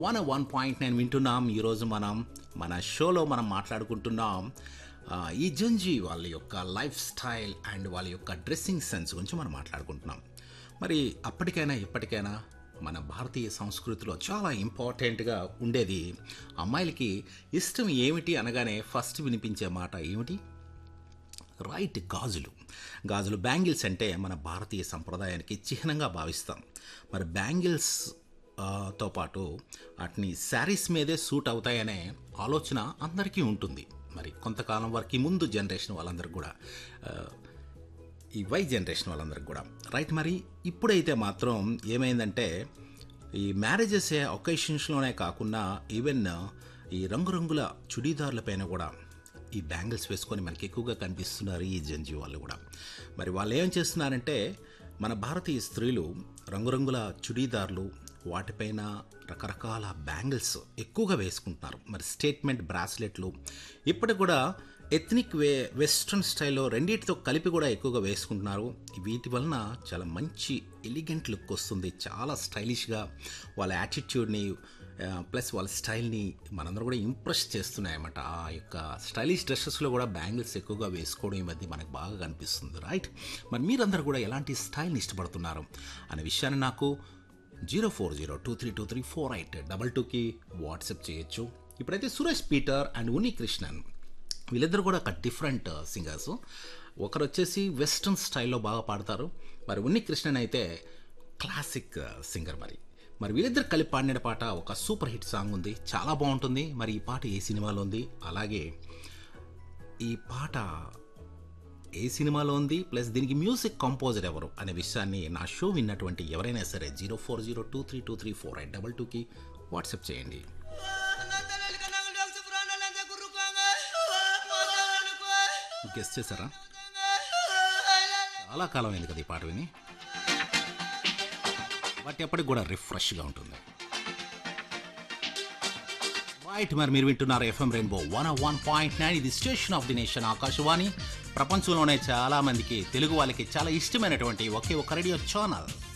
one one point nine వింటున్నాం ఈరోజు మనం మన షోలో మనం మాట్లాడుకుంటున్నాం ఆ, ఈ జంజీ వాళ్ళ యొక్క లైఫ్ స్టైల్ అండ్ వాళ్ళ యొక్క డ్రెస్సింగ్ సెన్స్ గురించి మనం మాట్లాడుకుంటున్నాం మరి అప్పటికైనా ఇప్పటికైనా మన భారతీయ సంస్కృతిలో చాలా ఇంపార్టెంట్గా ఉండేది అమ్మాయిలకి ఇష్టం ఏమిటి అనగానే ఫస్ట్ వినిపించే మాట ఏమిటి రైట్ గాజులు గాజులు బ్యాంగిల్స్ అంటే మన భారతీయ సంప్రదాయానికి చిహ్నంగా భావిస్తాం మరి బ్యాంగిల్స్ ఆ, తో పాటు వాటిని శారీస్ మీదే సూట్ అవుతాయనే ఆలోచన అందరికీ ఉంటుంది మరి కొంతకాలం వరకు ముందు జనరేషన్ వాళ్ళందరికీ కూడా ఆ, ఈ వై జనరేషన్ వాళ్ళందరికి కూడా రైట్ మరి ఇప్పుడైతే మాత్రం ఏమైందంటే ఈ మ్యారేజెస్ ఒకేషన్స్లోనే కాకుండా ఈవెన్ ఈ రంగురంగుల చుడీదార్ల పైన కూడా ఈ బ్యాంగిల్స్ వేసుకొని మనకి ఎక్కువగా కనిపిస్తున్నారు ఈ జంజీ వాళ్ళు కూడా మరి వాళ్ళు ఏం చేస్తున్నారంటే మన భారతీయ స్త్రీలు రంగురంగుల చుడీదార్లు వాటిపైన రకరకాల బ్యాంగిల్స్ ఎక్కువగా వేసుకుంటున్నారు మరి స్టేట్మెంట్ బ్రాస్లెట్లు ఇప్పటికి కూడా ఎథ్నిక్ వే వెస్ట్రన్ స్టైల్లో రెండింటితో కలిపి కూడా ఎక్కువగా వేసుకుంటున్నారు వీటి వలన చాలా మంచి ఎలిగెంట్ లుక్ వస్తుంది చాలా స్టైలిష్గా వాళ్ళ యాటిట్యూడ్ని ప్లస్ వాళ్ళ స్టైల్ని మనందరూ కూడా ఇంప్రెస్ చేస్తున్నాయన్నమాట ఆ యొక్క స్టైలిష్ డ్రెస్సెస్లో కూడా బ్యాంగిల్స్ ఎక్కువగా వేసుకోవడం ఈ మధ్య మనకు బాగా కనిపిస్తుంది రైట్ మరి మీరందరూ కూడా ఎలాంటి స్టైల్ని ఇష్టపడుతున్నారు అనే విషయాన్ని నాకు zero four zero two three two three four eight double టూకి వాట్సాప్ చేయొచ్చు ఇప్పుడైతే సురేష్ పీటర్ అండ్ ఉని కృష్ణన్ వీళ్ళిద్దరు కూడా ఒక డిఫరెంట్ సింగర్స్ ఒకరు వచ్చేసి వెస్ట్రన్ స్టైల్లో బాగా పాడతారు మరి ఉన్ని కృష్ణన్ అయితే క్లాసిక్ సింగర్ మరి మరి వీళ్ళిద్దరు కలిపి పాడిన పాట ఒక సూపర్ హిట్ సాంగ్ ఉంది చాలా బాగుంటుంది మరి ఈ పాట ఏ సినిమాలో ఉంది అలాగే ఈ పాట ఏ సినిమాలో ఉంది ప్లస్ దీనికి మ్యూజిక్ కంపోజర్ ఎవరు అనే విషయాన్ని నా షో విన్నటువంటి ఎవరైనా సరే zero four zero two three two three four eight double టూకి వాట్సాప్ చేయండి గెస్ట్ చేశారా చాలా కాలం అయింది కదా ఈ పాట విని బట్ ఎప్పటికి కూడా రిఫ్రెష్గా ఉంటుంది రైట్ మరి మీరు వింటున్నారు FM rainbow one one point nine ఇది station of the nation Akashvani ప్రపంచంలోనే చాలా మందికి తెలుగు వాళ్ళకి చాలా ఇష్టమైనటువంటి ఒకే ఒక రేడియో ఛానల్